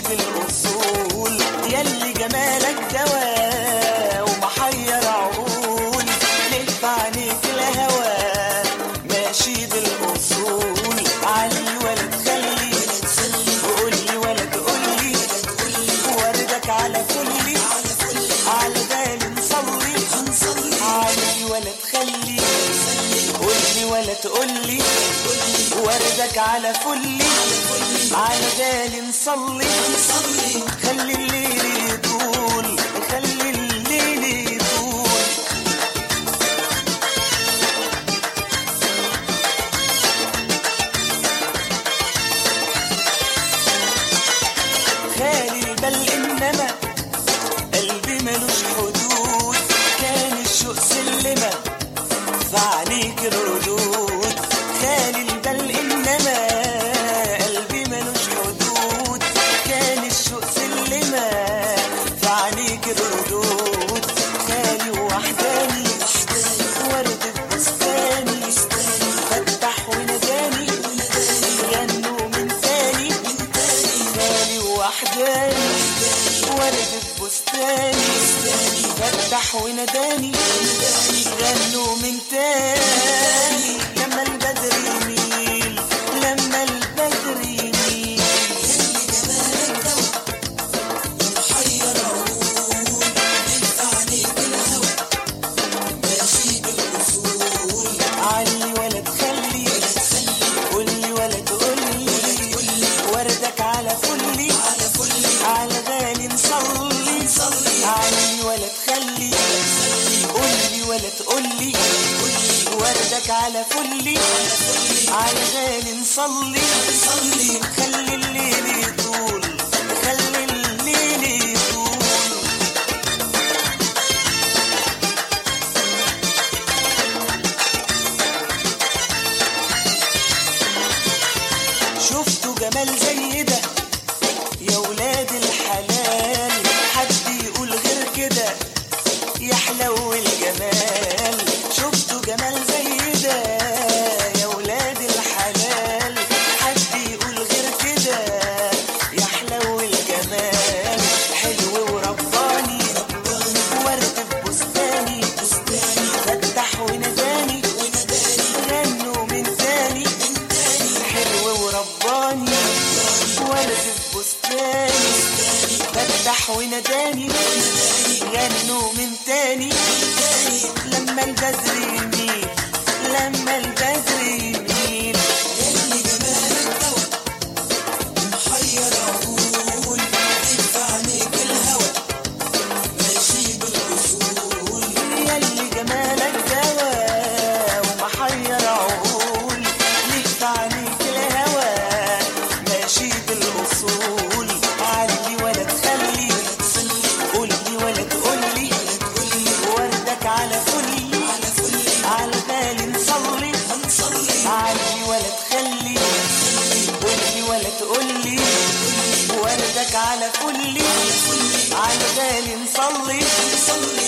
بالاصول يلي جمالك دواء ومحير عقول ليه في عينيك الهوى ماشي بالاصول علي ولا تخلي وقولي ولا تقولي وردك على كلي على بالي نصلي علي ولا تخلي قولي ولا تقولي وردك على فلي على بالي نصلي خلي الليل يطول خلي الليل يطول خالي البل انما قلبي ملوش حدود كان الشوق سلمه فعليك الردود خالي البل انما قلبي ملوش حدود كان الشوق سلمه فعليك الردود خالي وحداني ورد بستاني فتح وناداني غنوا من تاني خالي وحداني ورد بستاني فتح وناداني غنوا من تاني لما البدر يميل لما البدر يميل علي ولا تخلي قولي ولا تقولي وردك على فلي على غالي نصلي علي ولا تخلي قولي ولا تقولي وردك على فلي على غالي نصلي خلي الليل يطول خلي الليل يطول شفتوا جمال زي ده يا ولاد الحلال حد يقول غير كده يحلو الجمال شفتوا جمال زي ده يا ولاد الحلال حد يقول غير كده يحلو الجمال حلو ورباني ورد في بستاني فتح ونداني غنوا من تاني حلو ورباني ولد في بستاني فتح ونداني غنوا من تاني لما البدر يميل لما البدر يميل يلي جمالك دواء ومحير عقول ليك في عينيك الهوى ماشي بالاصول علي ولا تخلي قولي ولا تقولي وردك على فلي على بالي نصلي علي ولا تخلي قولي ولا تقولي وردك على فلي على بالي نصلي